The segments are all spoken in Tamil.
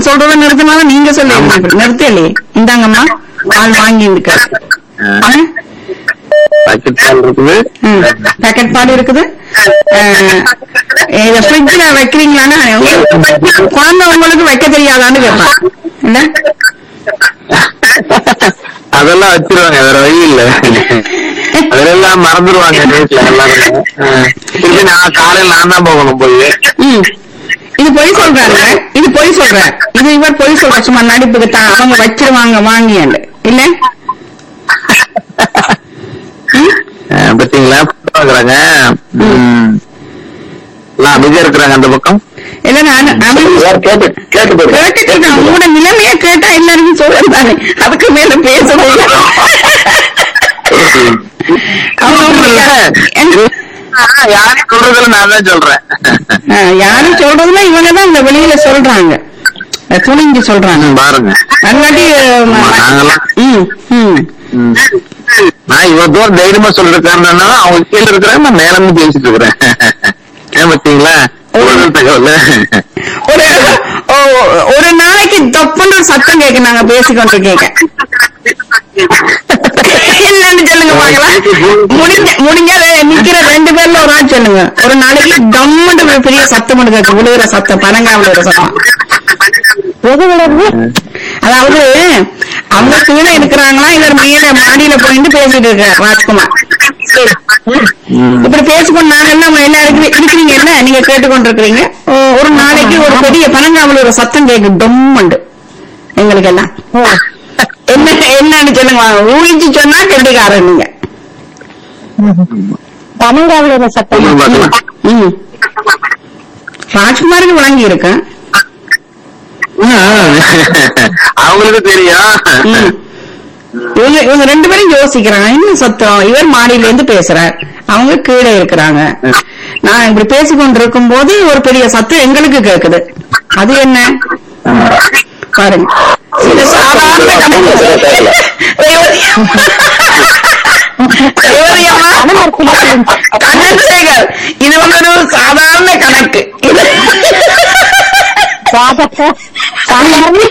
நான் சொல்றத நிறுத்தினாலும் நீங்க சொல்லுங்க நிறுத்தலையே இந்தாங்கம்மா பால் வாங்கி இருக்க பாக்கெட் பால் இருக்குது பேக்கெட் பால் இருக்குது அஹ், இத ஃப்ரிட்ஜ்ல வைக்கிறீங்களான்னு குழந்தை உங்களுக்கு வைக்க தெரியாதான்னு கேட்பான் இல்ல அதெல்லாம் வச்சிருவாங்க வேற வழி இல்ல அதெல்லாம் மறந்துடுவாங்க வீட்டுல எல்லாரும் ஆ. திருப்பி நான் காலையில நான் தான் போகணும் போய் ம். இது பொய் சொல்றாங்க இது பொய் சொல்ற இது இவர் பொய் சொல்ற சும்மா நடிப்புக்கு தான் அவங்க வச்சிருவாங்க வாங்கியாண்டு இல்ல ம்? ஆ, பாத்தீங்களா பாக்குறாங்க எல்லாம் அமைதியா இருக்கிறாங்க அந்த பக்கம் இல்ல நான் அவன் கேட்டு கேட்டு கேட்டுட்டு உங்களோட நிலைமைய கேட்டா எல்லாருக்கும் சொல்றாங்க அதுக்கு மேல பேச முடியாது அவங்க யாரும் சொல்றதுல நான் தான் சொல்றேன் ஆ, யாரும் சொல்றதுன்னா இவங்க தான் இந்த வெளியில சொல்றாங்க அஹ் துணிஞ்சு சொல்றாங்க ம், பாருங்க அல்லாட்டி ஆமா, நாங்கெல்லாம் ம் ம் ம். நான் இவ்வளவு தூரம் தைரியமா சொல்றேன்னா அவங்க கீழே இருக்கிறாங்க நான் மேல இருந்து பேசிட்டு இருக்கிறேன் ஏன் பாத்தீங்களா கூடுதல் தகவல் ஒரு ஓ- ஒரு நாளைக்கு தப்புன்னு ஒரு சத்தம் கேட்க நாங்க பேசிக்கொண்டு கேட்க என்னன்னு சொல்லுங்க பாக்கலாம் முடிஞ்ச முடிஞ்ச நிக்கிற ரெண்டு பேர்ல ஒரு ஆள் சொல்லுங்க ஒரு நாளைக்கு கம்முன்னு ஒரு பெரிய சத்தம் ஒன்று கேட்க விழுகிற சத்தம் பனங்கா விழுகிற சத்தம் எது விளையாடுது அதாவது அவங்க கீழே இருக்கிறாங்களா இவர் மேல மாடியில போயிட்டு பேசிட்டு இருக்காரு ராஜ்குமார் இப்படி பேசிக்கொண்டு நாங்க எல்லாம் எல்லாருக்கும் இருக்கிறீங்க என்ன நீங்க கேட்டுக்கொண்டிருக்கிறீங்க ஓ- ஒரு நாளைக்கு ஒரு பெரிய பனங்காமல் ஒரு சத்தம் கேட்கும் டொம்மண்டு எங்களுக்கு எல்லாம் என்ன என்னன்னு சொல்லுங்க ஊழிச்சு சொன்னா கெட்டிக்காரன் நீங்க பனங்காவில சத்தம் சொல்லுங்க பாக்கலாம் ம் ராஜ்குமாருக்கு வழங்கி இருக்கேன் அவங்களுக்கு தெரியும் ம். இவங்க இவங்க ரெண்டு பேரும் யோசிக்கிறாங்க என்ன சத்தம் இவர் மாடியில இருந்து பேசுறார் அவங்க கீழே இருக்கிறாங்க நான் இப்படி பேசிக்கொண்டு இருக்கும் போது ஒரு பெரிய சத்தம் எங்களுக்கு கேக்குது அது என்ன பாருங்க இது சாதாரண கணக்கு. ரேவதியம்மா. ரேவதியம்மா. கணேசேகர், இது வந்து ஒரு சாதாரண கணக்கு இது சாதாரண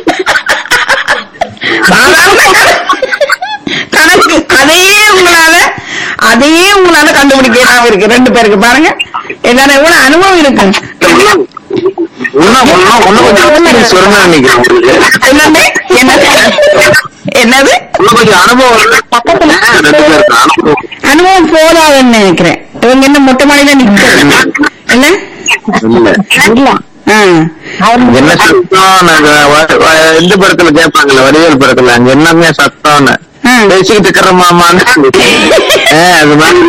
சாதாரண கணக்கு அதையே உங்களால அதையே உங்களால கண்டுபிடிக்கலாம் இருக்கு ரெண்டு பேருக்கு பாருங்க எல்லாரும் எவ்வளவு அனுபவம் இருக்கு இன்னும் இன்னும் இன்னும் கொஞ்சம் சொல்லுங்க நினைக்கிறேன் உங்களுக்கு என்னது என்னது என்னது இன்னும் கொஞ்சம் அனுபவம் இருக்கு. பக்கத்துல. ரெண்டு பேருக்கு அனுபவம் அனுபவம் போதாதுன்னு நினைக்கிறேன் இவங்க என்ன மொட்டை மாடியில நிக்கிறது என்ன இல்ல இல்ல ஆ. என்ன சத்தம் நாங்க வ- வ- இந்த படத்துல கேட்பாங்கல்ல வடிவேல் படத்துல அங்க என்னமே சத்தம்னு ஆ. பேசிக்கிட்டு இருக்கிற மாமான்னு ஆ, அது மாதிரி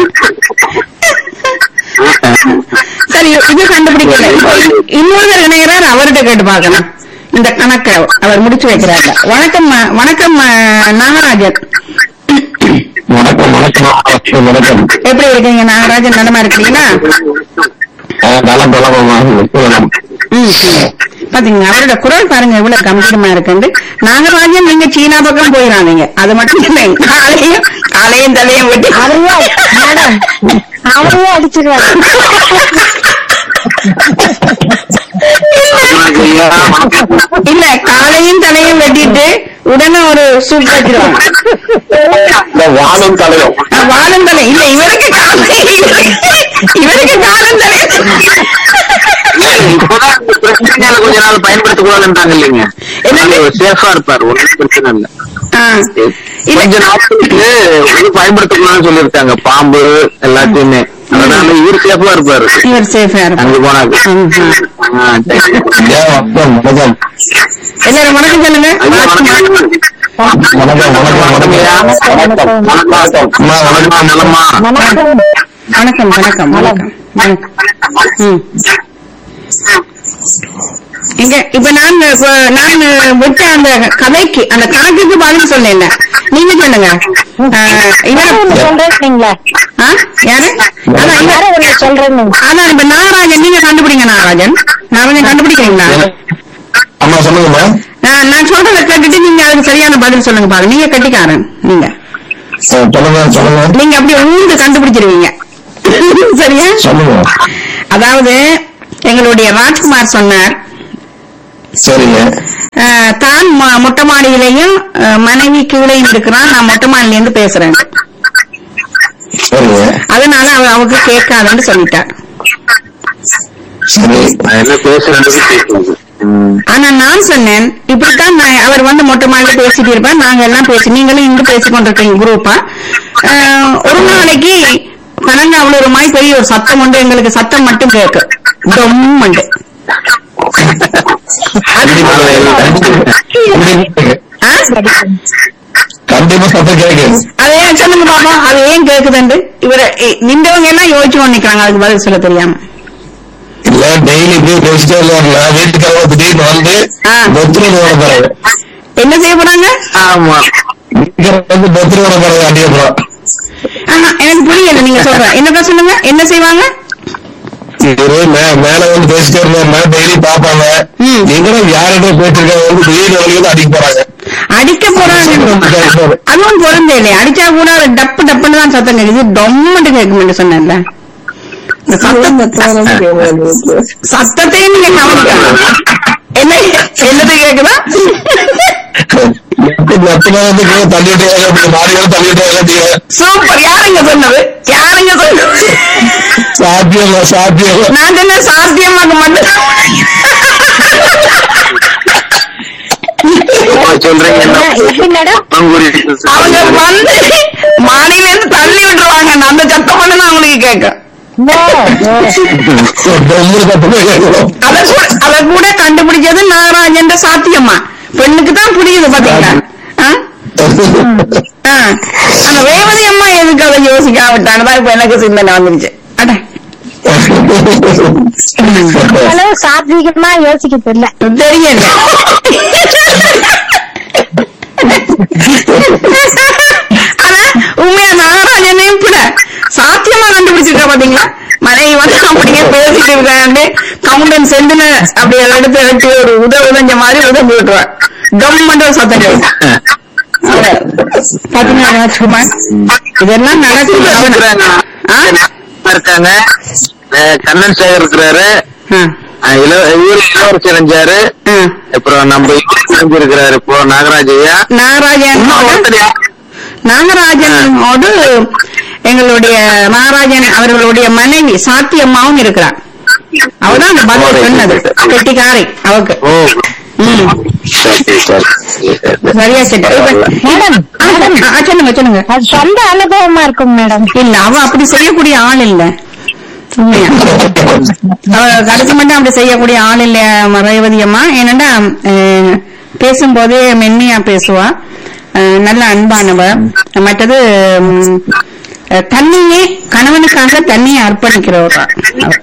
சரி இது கண்டுபிடிக்கல இன்னொருத்தர் இணைகிறார் அவர்கிட்ட கேட்டு பார்க்கலாம் இந்த கணக்கை அவர் முடிச்சு வைக்கிறாங்க வணக்கம் அ, வணக்கம் அ, நாகராஜன் வணக்கம் வணக்கம் வணக்கம் எப்படி இருக்கீங்க நாகராஜன் நலமா இருக்கீங்களா நலம் நலம் ம், ம். பாத்தீங்க அவரோட குரல் பாருங்க எவ்வளவு கம்பீரமா இருக்குன்னு நாகராஜன் நீங்க சீனா பக்கம் போயிடாதீங்க அது மட்டும் இல்லை காலையும் காலையும் தலையும் வெட்டி அவரையே மேடம் அவரையே அடிச்சிருவாரு இல்ல காலையும் தலையும் வெட்டிட்டு உடனே ஒரு சூப் வச்சிருவாங்க வாழும் தலையும் அஹ் வாழும் தலை இல்ல இவருக்கு காலை இவருக்கு காலம் தலை இப்பதான் இந்த பிரச்சனையால கொஞ்ச நாள் பயன்படுத்த கூடாதுன்றாங்க இல்லைங்க என்னது? சேஃபா இருப்பாரு ஒன்றும் பிரச்சனை இல்ல ஆ. இல்ல கொஞ்ச நாட்களுக்கு இது பயன்படுத்தக்கூடாதுன்னு சொல்லியிருக்காங்க பாம்பு எல்லாத்தையுமே அதனால இவர் சேஃபா இருப்பாரு இவர் சேஃபா அங்க இருப்பார் போனாங்க ம்ஹும். ஆ, சரி. வணக்கம் வணக்கம் எல்லாரும் வணக்கம் சொல்லுங்க வணக்கம் வணக்கம் வணக்கம்யா. வணக்கம் வணக்கம் அம்மா, வணக்கம் நலமா வணக்கம் வணக்கம் வணக்கம் வணக்கம் வணக்கம் ம். இங்க இப்ப நான் இப்ப நான் விட்ட அந்த கதைக்கு அந்த கணக்குக்கு பதில் சொன்னேன் நீங்க சொல்லுங்க ஆஹ் இவர ஒண்ணு சொல்றேன்னீங்களா ஆ? யாரு அதான் இவ- யாரோ ஒண்ணு சொல்றேன்னு அதான் இப்ப நாகராஜன் நீங்க கண்டுபிடிங்க நாகராஜன் நாகராஜன் கண்டுபிடிக்கிறீங்களா அம்மா சொல்லுங்கம்மா நான் நான் சொல்றத கேட்டுட்டு நீங்க அதுக்கு சரியான பதில் சொல்லுங்க பாருங்க நீங்க கட்டிக்காரன் நீங்க சொல்லுங்க சொல்லுங்க நீங்க அப்படி ஊந்து கண்டுபிடிச்சிருவீங்க சரியா சொல்லுங்க அதாவது எங்களுடைய ராஜ்குமார் சொன்னார் சரிங்க அஹ், தான் மொ- மொட்டை மாடியிலையும் அஹ், மனைவி கீழையும் இருக்கிறான் நான் மொட்டை மாடியில இருந்து பேசுறேன் சரிங்க அதனால அவ அவருக்கு கேட்காதுன்னு சொல்லிட்டா சரி நான் என்ன பேசுறேன்னு கேட்கணும் ம். ஆனா நான் சொன்னேன் இப்படித்தான் நான் அவர் வந்து மொட்டை மாடியில பேசிட்டு இருப்பேன் நாங்க எல்லாம் பேசி நீங்களும் இங்க பேசி கொண்டிருக்கீங்க குரூப்பா அஹ், ஒரு நாளைக்கு பன்னெண்டு அவ்வளவு மாதிரி பெரிய ஒரு சத்தம் உண்டு எங்களுக்கு சத்தம் மட்டும் கேட்கும் டொம்மண்டு கண்டிப்பா ஆ? கண்டிப்பா சத்தம் கேட்குது அது ஏன் சொல்லுங்க பாப்பா அது ஏன் கேக்குதுண்டு இவர இ- நின்றவங்க எல்லாம் யோசிச்சு கொண்டிருக்காங்க அதுக்கு பதில் சொல்ல தெரியாம இல்ல டெய்லி போய் பேசிட்டே வரல வீட்டுக்காக திடீர்னு வந்து ஆ. பர்த்டே வர போறாங்க என்ன செய்ய போறாங்க ஆமா வீட்டுக்காரங்க வந்து பர்த்டே வர போறாங்க அடிய போறோம் ஆஹா, எனக்கு புரியல நீங்க சொல்ற என்னக்கா சொல்லுங்க என்ன செய்வாங்க இவரு மே- மேல வந்து பேசிட்டே இருந்தாருன்னா டெய்லி பாப்பாங்க ம். நீங்களும் யார்கிட்ட பேசிருக்காங்க வந்து திடீர்னு வழி வந்து அடிக்க போறாங்க அடிக்க போறாங்க அதுவும் பொருந்தே இல்லையா அடிச்சா கூட அது டப்பு டப்புன்னு தான் சத்தம் கேக்குது டொம்மட்டு கேட்கும் சொன்னேன்ல இந்த சத்தம் சத்தத்தையும் நீங்க கவனிக்கணும் என்ன என்னது கேக்குதா மொத்தமா வந்து கீழே தள்ளிட்டே அப்படி மாடி வந்து தள்ளிட்டே அப்படிங்க சூப்பர் யாருங்க சொன்னது யாருங்க சொன்னது சாத்தியம் இல்ல சாத்தியம் இல்ல நான் என்ன சாத்தியமாக்க மாட்டேன் சும்மா சொல்றீங்க என்ன எப்படி மேடம் பங்குரி அவங்க வந்து மாடியில இருந்து தள்ளி விட்டுருவாங்க அந்த சத்தம் மட்டும் தான் அவங்களுக்கு கேட்கும் ரொம்ப சத்தமே கேட்கணும் அத கூட அத கூட கண்டுபிடிச்சது நாகராஜன் சாத்தியம்மா பெண்ணுக்கு தான் புரியுது பாத்தீங்களா ஆ? ஆ. அந்த ரேவதி அம்மா எதுக்கு அதை யோசிக்காவிட்டான்னு தான் இப்ப எனக்கு சிந்தனை வந்துருச்சு அட அளவு சாத்வீகமா யோசிக்க தெரியல தெரியல ஆனா உண்மையா நாகராஜனையும் கூட சாத்தியமா கண்டுபிடிச்சிருக்கா பாத்தீங்களா மனைவி வந்து அப்படியே பேசிட்டு இருக்காண்டு கவுண்டன் செந்தின அப்படியே எடுத்து எடுத்து ஒரு உத உதஞ்ச மாதிரி உதஞ்சு விட்டுருவா கவர்மெண்ட் ஒரு சத்தம் கேட்கும் பாத்தீங்களா ராஜ்குமார் இதெல்லாம் நடக்குது இருக்கிறாங்க ஆ? இருக்காங்க அஹ் கண்ணன் சேகர் இருக்கிறாரு ஆ, அஹ் இள- இவரு இளவரசி இணைஞ்சாரு ஆ. அப்புறம் நம்ம இவரு இணைஞ்சிருக்கிறாரு இப்போ நாகராஜ் ஐயா நாகராஜன் இன்னும் ஒருத்தர் யா- நாகராஜனோடு எங்களுடைய நாகராஜன் அவர்களுடைய மனைவி சாத்தியம்மாவும் இருக்கிறார் அவதான் அந்த பதில் சொன்னது கெட்டிக்காரை அவக்கு ஓ ம். சரி சரி சரியா கேட்ட மேடம் ஆ, ஆ, சொல்லுங்க சொல்லுங்க அது சொந்த அனுபவமா இருக்கும் மேடம் இல்ல அவ அப்படி செய்யக்கூடிய ஆள் இல்ல உண்மையா அவ கடைசி மட்டும் அப்படி செய்யக்கூடிய ஆள் இல்ல ம- ரேவதி அம்மா ஏனண்டா அஹ், பேசும்போதே மென்மையா பேசுவா அஹ், நல்ல அன்பானவ மற்றது ம், அஹ், தன்னையே கணவனுக்காக தன்னையே அர்ப்பணிக்கிறவரா அவ.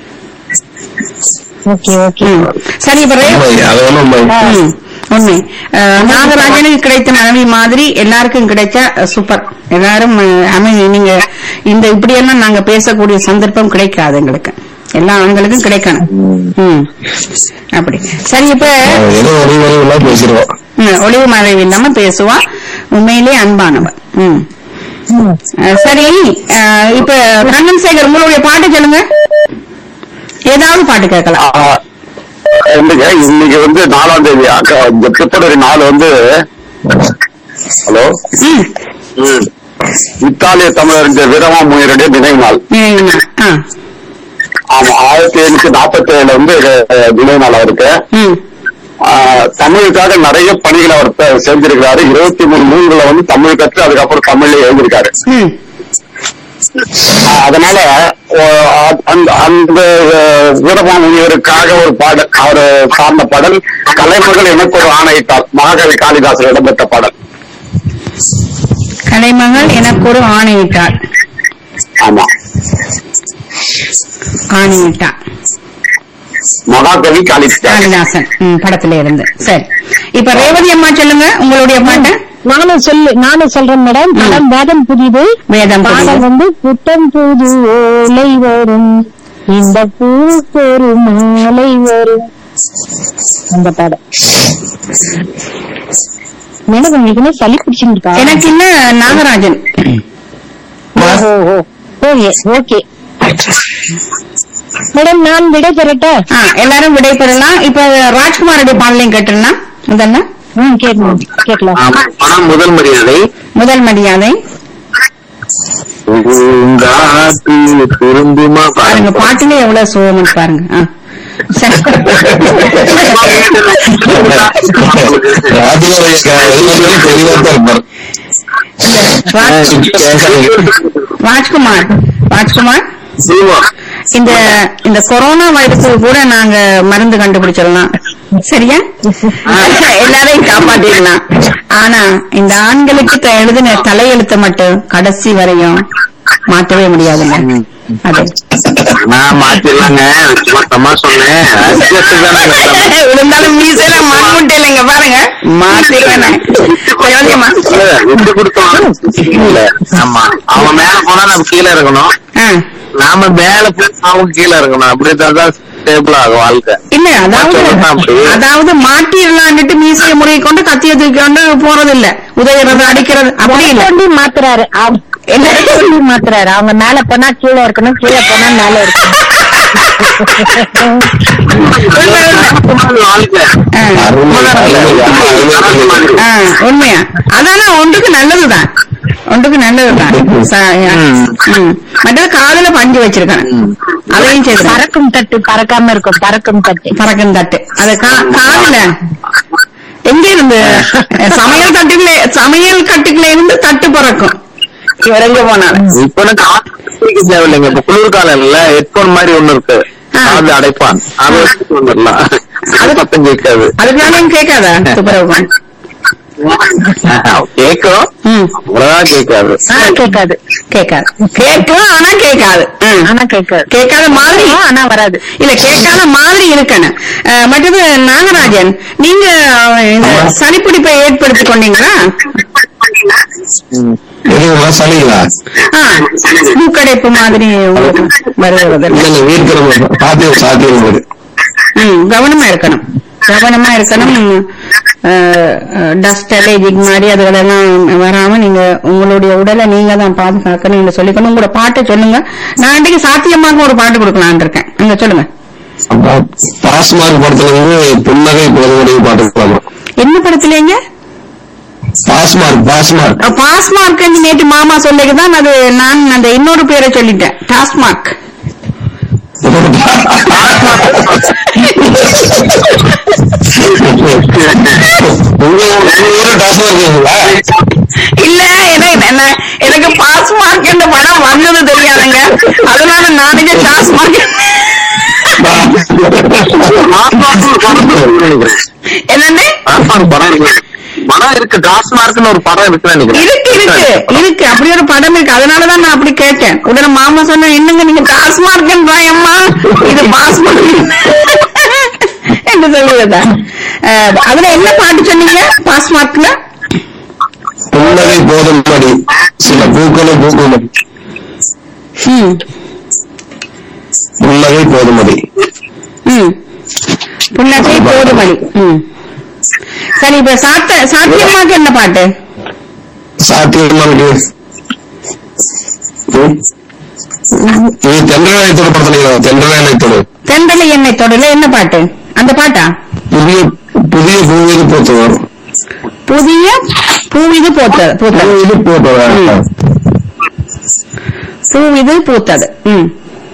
ஓகே ஓகே ம். சரி இப்ப ரே- அது ஒண்ணும் ம், உண்மை அஹ், நாகராஜனுக்கு கிடைத்த மனைவி மாதிரி எல்லாருக்கும் கிடைச்சா அஹ், சூப்பர் எல்லாரும் அஹ், அமை நீங்க இந்த இப்படியெல்லாம் நாங்க பேசக்கூடிய சந்தர்ப்பம் கிடைக்காது எங்களுக்கு எல்லா ஆண்களுக்கும் கிடைக்கணும் ம். அப்படி சரி இப்ப ஏதோ ஒரு எல்லாம் பேசிடுவோம் ம், ஒளிவு மறைவு இல்லாம பேசுவா உண்மையிலே அன்பானவன் ம். அஹ், சரி அஹ், இப்ப கண்ணன் சேகர் உங்களுடைய பாட்டு சொல்லுங்க ஏதாவது பாட்டு கேட்கலாம் இல்லைங்க இன்னைக்கு வந்து நாலாம் தேதி அக்கா இந்த பிப்ரவரி நாலு வந்து ஹலோ ம். ம் இத்தாலிய தமிழறிஞர் வீரமாமுனியருடைய நினைவு நாள் ம், ஆ. ஆமா ஆயிரத்தி எழுநூத்தி நாற்பத்தி ஏழுல வந்து அஹ், நினைவு நாள் அவருக்கு ம். ஆஹ், தமிழுக்காக நிறைய பணிகளை அவர் ப- செஞ்சிருக்கிறாரு இருபத்தி மூணு நூல்களை வந்து தமிழ் கற்று அதுக்கப்புறம் தமிழ்ல எழுதியிருக்காரு ம். ஆஹ், அதனால ஓ, அ- அந்த அந்த அஹ், வீரமாமுனிவருக்காக ஒரு பாடல் அவர் சார்ந்த பாடல் கலைமகள் எனக்கு ஒரு ஆணையிட்டால் மகாகவி காளிதாசர் இடம்பெற்ற பாடல் கலைமகள் எனக்கு ஒரு ஆணையிட்டாள் ஆமா ஆணையிட்டாள் மகாகவி காளிதாசன் காளிதாசன் ம், படத்துல இருந்து சரி இப்ப ரேவதி அம்மா சொல்லுங்க உங்களுடைய பாட்டு நானும் சொல்லு நானும் சொல்றேன் மேடம் படம் வேதம் புரியுது வேதம் பாடல் புரியுது. வந்து புத்தம் புது ஓலை வரும் இந்த பூ ஒரு மாலை வரும் அந்த பாடம் மேடம் உங்களுக்கு என்ன சளி பிடிச்சிருக்கா எனக்கு இன்னும் நாகராஜன் ஓகே ஓகே மேடம் நான் விடை தரட்டா ஆ, எல்லாரும் விடை பெறலாம் இப்ப ராஜ்குமாருடைய பாடலையும் கேட்டுடலாம் முதல்ல ம் கேட்கலாம் கேட்கலாம் ஆமா, பணம் முதல் மரியாதை முதல் மரியாதை பூங்காத்து திரும்புமா பாருங்க பாட்டுல எவ்வளவு சோகம்னு பாருங்க ஆ. சரி. ராஜுவோடைய எல்லாமே தெளிவா தான் இருப்பார் ராஜ்- ராஜ்குமார் ராஜ்குமார் சிவா இந்த இந்த கொரோனா வைரஸுக்கு கூட நாங்க மருந்து கண்டுபிடிச்சிடலாம் சரியா எல்லாரையும் காப்பாத்திடலாம் ஆனா இந்த ஆண்களுக்கு த- எழுதின தலையெழுத்த மட்டும் கடைசி வரையும் மாற்றவே முடியாதுங்க அது நான் மாத்திடலாங்க சும்மா சொன்னேன் adjust தானே எல்லாமே. இருந்தாலும் மீசையில மண்முட்டை இல்லைங்க பாருங்க மாத்திடுவேன் நான். சரி, ஓகேம்மா. இல்ல, விட்டு கொடுத்தோம் இல்ல ஆமா அவன் மேல போனா நம்ம கீழே இருக்கணும் ஆ. நாம மேல போய் அவங்க கீழே இருக்கணும் அப்படி தான் ஸ்டேபிள் ஆகும் வாழ்க்கை இல்ல அதாவது சொல்றேன் அப்படி. அதாவது மாட்டிடலான்னுட்டு மீசையை முறையை கொண்டு கத்திய தூக்கி கொண்டு போறது இல்ல உதயறது அடிக்கிறது அப்படி இல்ல சொல்லி மாத்துறாரு அவ- என்ன சொல்லி மாத்துறாரு அவங்க மேல போனா கீழே இருக்கணும் கீழே போனா மேல இருக்கணும் உண்மை, உண்மை. வாழ்க்கை ஆ. அருமை, அருமை, அருமை, அருமை. ஆ, உண்மையா அதான ஒன்றுக்கு நல்லதுதான் ஒன்றுக்கு நல்லதுதான் ச- ம். மற்றது காதுல பஞ்சு வச்சிருக்கேன் அதையும் செய்து பறக்கும் தட்டு பறக்காம இருக்கும் பறக்கும் தட்டு பறக்கும் தட்டு அது கா- காதுல எங்க இருந்து சமையல் தட்டுக்குள்ள சமையல் கட்டுக்குள்ள இருந்து தட்டு பறக்கும் இவர் எங்க போனாலும் இப்ப எனக்கு ஆஸ்பத்திரிக்கு தேவையில்லைங்க இப்ப குளிர்காலம் இல்ல ஹெட்போன் மாதிரி ஒண்ணு இருக்கு ஆ. அது அடைப்பான் அதை வச்சுட்டு வந்துடலாம் அது பத்தம் கேட்காது அதுக்குனாலும் கேட்காதா துப்புரவு கேட்கும் ம் அவ்வளவுதான் கேட்காது ஆனா கேட்காது கேட்காது கேட்கும் ஆனா கேட்காது ம். ஆனா கேட்காது கேட்காத மாதிரி ஆனா வராது இல்ல கேட்காத மாதிரி இருக்கணும் அஹ், மற்றது நாகராஜன் நீங்க அஹ், இந்த சளிப்பிடிப்பை ஏற்படுத்திக் கொண்டீங்களா எதுவுமா சளிங்களா ஆ, மூக்கடைப்பு மாதிரி உங்களுக்கு வருவதில்லை இல்ல இல்ல வீட்டுல சாத்தியம் சாத்தியம் உங்களுக்கு ம் கவனமா இருக்கணும் கவனமா இருக்கணும் டஸ்ட் அலர்ஜிக் மாதிரி அதுகளெல்லாம் வராம நீங்க உங்களுடைய உடலை நீங்க தான் பாதுகாக்கணும் நீங்க சொல்லிக்கணும் உங்களோட பாட்டை சொல்லுங்க நான் அன்றைக்கு சாத்தியமாக ஒரு பாட்டு கொடுக்கலாம்னு இருக்கேன் நீங்க சொல்லுங்க பாஸ்மார்க் படத்துல வந்து புன்னகை போதுமடைய பாட்டு பார்க்கலாம் என்ன படத்துலங்க பாஸ்மார்க் பாஸ்மார்க் பாஸ்மார்க் நேற்று மாமா சொல்லிக்குதான் அது நான் அந்த இன்னொரு பேரை சொல்லிட்டேன் டாஸ்மார்க் உங்க உங்க ஊரு டாஸ்மார்க் இருக்குங்களா இல்ல எனக்கு என்ன- எனக்கு பாஸ்மார்க் என்ற படம் வந்தது தெரியாதுங்க அதனால நானே டாஸ்மார்க் என்னன்னு படம் இருக்கு படம் இருக்கு டாஸ்மார்க்னு ஒரு படம் இருக்குன்னு நினைக்கிறேன் இருக்கு இருக்கு இருக்கு அப்படி ஒரு படம் இருக்கு அதனாலதான் நான் அப்படி கேட்டேன் உடனே மாமா சொன்ன என்னங்க நீங்க டாஸ்மார்க்ன்றாயம்மா இது பாஸ்மார்க் என்று சொல்லுவதா அஹ், அதுல என்ன பாட்டு சொன்னீங்க பாஸ்மார்க்ல புன்னகை போதும்படி சில பூக்களும் பூக்குமடி ம் புன்னகை போதுமடி ம் புன்னகை போதுமணி ம் சரி இப்ப சாத்த சாத்தியமாக்கு என்ன பாட்டு சாத்தியமானது ம்? இது தென்றலாயத்தோட படத்துல தென்றலாயத்தோடு தென்றலை எண்ணெய் தொடல என்ன பாட்டு அந்த பாட்டா புதிய புதிய பூவிது போத்தவர் புதிய பூவிது பூத்தது பூத்தது பூவிது போத்தவர் பூவிது பூத்தது ம்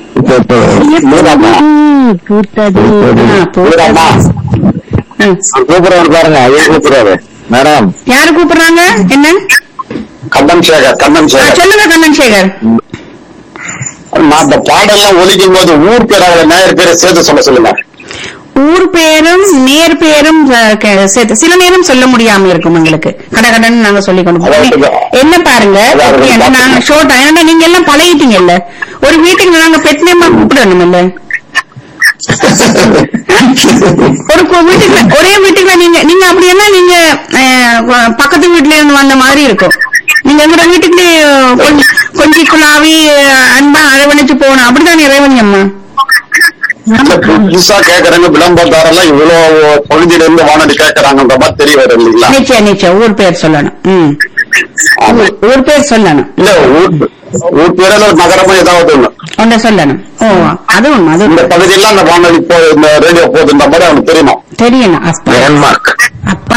ம், பூத்தது ஆ, பூத்தது ம். கூப்பிடுறாரு பாருங்க ஐயா கூப்பிடுறாரு மேடம் யாரு கூப்பிடுறாங்க என்ன கண்ணன் சேகர் கண்ணன் ஆ, சேகர் சொல்லுங்க கண்ணன் சேகர் நான் அந்த பாடெல்லாம் ஒலிக்கும் போது ஊர் பேர் அவரை நேர் பேரை சேர்த்து சொல்ல சொல்லுங்க ஊர் பேரும் நேர் பேரும் அஹ், க- சேர்த்து சில நேரம் சொல்ல முடியாம இருக்கும் உங்களுக்கு கடகடன் நாங்க சொல்லி கொண்டு போவோம் அதாவது, என்ன பாருங்க அதாவது, எப்படி என்ன, நாங்க ஷோர்ட் ஏன்னா நீங்க எல்லாம் பழகிட்டீங்கல்ல ஒரு வீட்டுக்கு நாங்க பெட் நேமா கூப்பிடணும் இல்ல ஒரு கு- வீட்டுக்குள்ள ஒரே வீட்டுக்குள்ள நீங்க நீங்க அப்படி என்ன நீங்க அஹ், வ- பக்கத்து வீட்டுல இருந்து வந்த மாதிரி இருக்கும் நீங்க எங்க வீட்டுக்குள்ளே கொஞ்சம் கொஞ்சி குழாவி அஹ், அன்பா அரவணைச்சு போகணும் அப்படிதான் இறைவன் அம்மா புதுசா கேக்குறாங்க விளம்பரத்தாரெல்லாம் இவ்வளவு பகுதியில இருந்து வானொலி கேக்குறாங்கன்ற மாதிரி தெரிய வரும் இல்லைங்களா நிச்சயம் நிச்சயம் ஊர் பேர் சொல்லணும் ம் ஆமா. ஊர்- ஊர் பேர் சொல்லணும் இல்ல ஊர் ஊர் பேரில் ஒரு நகரமா ஏதாவது ஒண்ணு ஒன்றை சொல்லணும் ஓ அது உண்மை அது இந்த உண்மை. பகுதியெல்லாம் அந்த வானொலி போ இந்த ரேடியோ போகுதுன்ற மாதிரி அவனுக்கு தெரியணும் தெரியணும் அப்பா டென்மார்க் அப்ப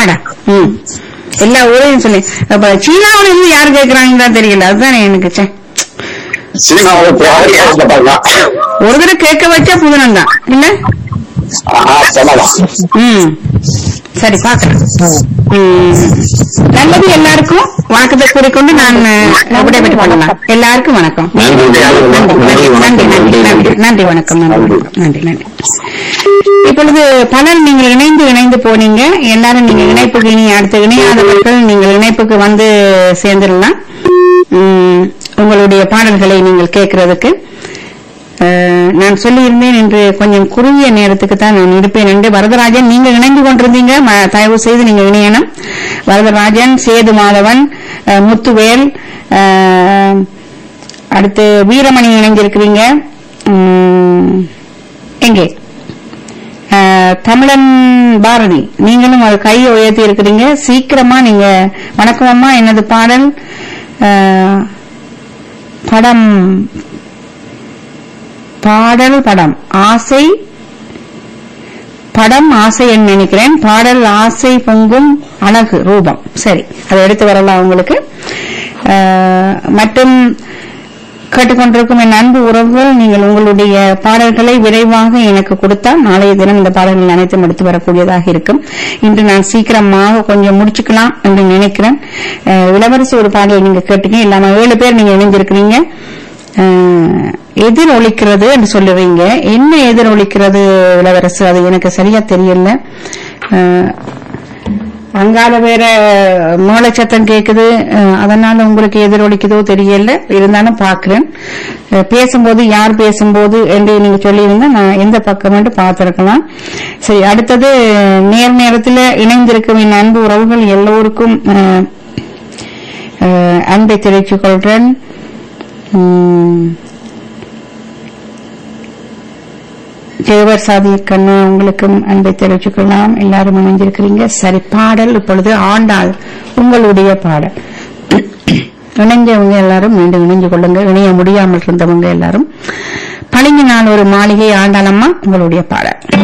எல்லா ஊரையும் சொல்லி அப்ப சீனாவுல இருந்து யாரு கேக்குறாங்கன்னு தான் தெரியல அதுதான் எனக்கு ச்சே. சீனாவை போராடியா ஒரு தடவை கேட்க வச்சா புதுனம் தான் இல்ல சொல்லலாம் ம் சரி பாக்கலாம் ம். நல்லது எல்லாருக்கும் வணக்கத்தை கூறிக்கொண்டு நான் விடைபெற்று பண்ணலாம் எல்லாருக்கும் வணக்கம் நன்றி நன்றி நன்றி நன்றி நன்றி நன்றி வணக்கம் நன்றி வணக்கம். நன்றி நன்றி இப்பொழுது பலர் நீங்கள் இணைந்து இணைந்து போனீங்க எல்லாரும் நீங்க இணைப்புக்கு இனி அடுத்த இணையாதவர்கள் நீங்கள் இணைப்புக்கு வந்து சேர்ந்துடலாம் உம், உங்களுடைய பாடல்களை நீங்கள் கேட்கறதுக்கு அஹ், நான் சொல்லியிருந்தேன் இன்று கொஞ்சம் குறுகிய நேரத்துக்கு தான் நான் இருப்பேன் என்று வரதராஜன் நீங்க இணைந்து கொண்டிருந்தீங்க ம- தயவு செய்து நீங்க இணையணும் வரதராஜன் சேது மாதவன் அஹ், முத்துவேல் அஹ், அடுத்து வீரமணி இணைஞ்சிருக்கிறீங்க உம், எங்கே அஹ், தமிழன் பாரதி நீங்களும் அது கையை உயர்த்தி இருக்கிறீங்க சீக்கிரமா நீங்க வணக்கம் அம்மா எனது பாடல் அஹ், படம் பாடல் படம் ஆசை படம் ஆசை என்று நினைக்கிறேன் பாடல் ஆசை பொங்கும் அழகு ரூபம் சரி அதை எடுத்து வரலாம் உங்களுக்கு அஹ், மற்றும் கேட்டுக்கொண்டிருக்கும் என் அன்பு உறவுகள் நீங்கள் உங்களுடைய பாடல்களை விரைவாக எனக்கு கொடுத்தால் நாளைய தினம் இந்த பாடல்கள் அனைத்தும் எடுத்து வரக்கூடியதாக இருக்கும் இன்று நான் சீக்கிரமாக கொஞ்சம் முடிச்சுக்கலாம் என்று நினைக்கிறேன் அஹ், இளவரசி ஒரு பாடல் நீங்க கேட்டீங்க இல்லாம ஏழு பேர் நீங்க இணைஞ்சிருக்கிறீங்க அஹ், எதிரொலிக்கிறது என்று சொல்லுவீங்க என்ன எதிரொலிக்கிறது இளவரசு அது எனக்கு சரியா தெரியல அஹ், அங்கால வேற மூளைச்சத்தம் கேக்குது அஹ், அதனால உங்களுக்கு எதிரொலிக்குதோ தெரியல இருந்தாலும் பாக்குறேன் அஹ், பேசும்போது யார் பேசும்போது என்று நீங்க சொல்லியிருந்தா நான் எந்த பக்கம் மட்டும் பார்த்திருக்கலாம் சரி அடுத்தது நேர் நேரத்தில் இணைந்திருக்கும் என் அன்பு உறவுகள் எல்லோருக்கும் அஹ், அஹ், அன்பை தெரிவித்துக் கொள்றேன் உம், ஜெயவர் சாதி கண்ணா உங்களுக்கும் அன்பை தெரிவிச்சுக்கலாம் எல்லாரும் இணைஞ்சிருக்கிறீங்க சரி பாடல் இப்பொழுது ஆண்டாள் உங்களுடைய பாடல் இணைஞ்சவங்க எல்லாரும் மீண்டும் இணைஞ்சு கொள்ளுங்க இணைய முடியாமல் இருந்தவங்க எல்லாரும் பளிங்கு நாள் ஒரு மாளிகை ஆண்டாளம்மா உங்களுடைய பாடல்